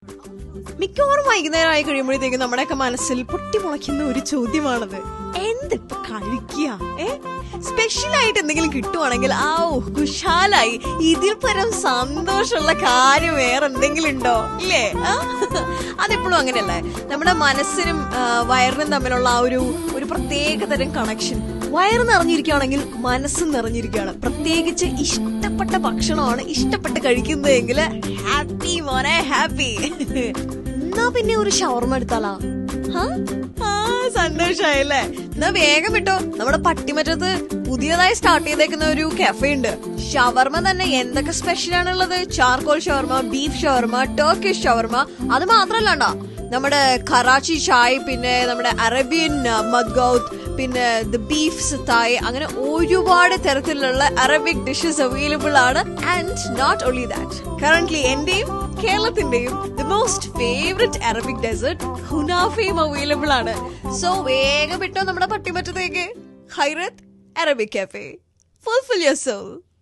മിക്കവാറും വൈകുന്നേരം ആയി കഴിയുമ്പോഴത്തേക്കും നമ്മുടെയൊക്കെ മനസ്സിൽ പൊട്ടിമുളയ്ക്കുന്ന ഒരു ചോദ്യമാണത് എന്തിപ്പോ കഴിക്കുക ഏ സ്പെഷ്യൽ ആയിട്ട് എന്തെങ്കിലും കിട്ടുവാണെങ്കിൽ ആ ഓ കുശാലായി ഇതിൽ പരം സന്തോഷമുള്ള കാര്യം വേറെ എന്തെങ്കിലും ഉണ്ടോ ഇല്ലേ ആ? അതെപ്പോഴും അങ്ങനെയല്ലേ നമ്മുടെ മനസ്സിനും ആ, വയറിനും തമ്മിലുള്ള ആ ഒരു ഒരു പ്രത്യേക തരം കണക്ഷൻ വയറ് നിറഞ്ഞിരിക്കുകയാണെങ്കിൽ മനസ്സും നിറഞ്ഞിരിക്കുകയാണ് പ്രത്യേകിച്ച് ഇഷ്ടപ്പെട്ട ഭക്ഷണമാണ് ഇഷ്ടപ്പെട്ട് കഴിക്കുന്നതെങ്കിൽ ഹാപ്പി മോനെ ഹാപ്പി എന്നാ പിന്നെ ഒരു ഷവർമ എടുത്താലാ ഹാ? ആ സന്തോഷായല്ലേ എന്നാ വേഗം വിട്ടോ നമ്മുടെ പട്ടിമറ്റത്ത് പുതിയതായി സ്റ്റാർട്ട് ചെയ്തേക്കുന്ന ഒരു കഫേ ഉണ്ട് ഷവർമ തന്നെ എന്തൊക്കെ സ്പെഷ്യൽ ആണുള്ളത് charcoal shawarma beef shawarma Turkish shawarma അത് മാത്രല്ലണ്ട നമ്മുടെ കറാച്ചി ചായ് പിന്നെ നമ്മുടെ അറേബ്യൻ മദ്ഗൌത്ത് പിന്നെ ദ ബീഫ് സിത്തായ് അങ്ങനെ ഒരുപാട് തരത്തിലുള്ള അറബിക് ഡിഷസ് അവൈലബിൾ ആണ് and not only that currently എന്റെയും കേരളത്തിന്റെയും the most favourite Arabic dessert ഹുനാഫയും അവൈലബിൾ ആണ് സോ വേഗം വിട്ടോ നമ്മുടെ പട്ടിമറ്റത്തേക്ക് Hairath Arabic cafe fulfil your soul